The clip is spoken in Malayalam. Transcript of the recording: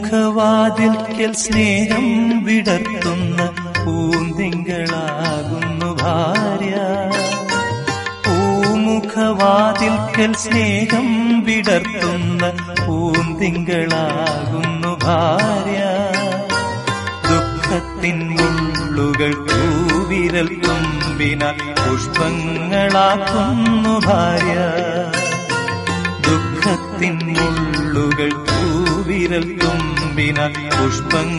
പൂമുഖവാതിൽക്കൽ സ്നേഹം വിടർത്തുന്ന പൂന്തിങ്കളാകുന്നു ഭാര്യ പൂമുഖവാതിൽക്കൽ സ്നേഹം വിടർത്തുന്ന പൂന്തിങ്കളാകുന്നു ഭാര്യ ദുഃഖത്തിൻ മുള്ളുകൾ പൂവിരൽ തുമ്പിനാൽ പുഷ്പങ്ങളാക്കുന്നു ഭാര്യ ദുഃഖത്തിൻ മുള്ളുകൾ പൂവിരൽ തുമ്പിനാൽ പുഷ്പങ്ങൾ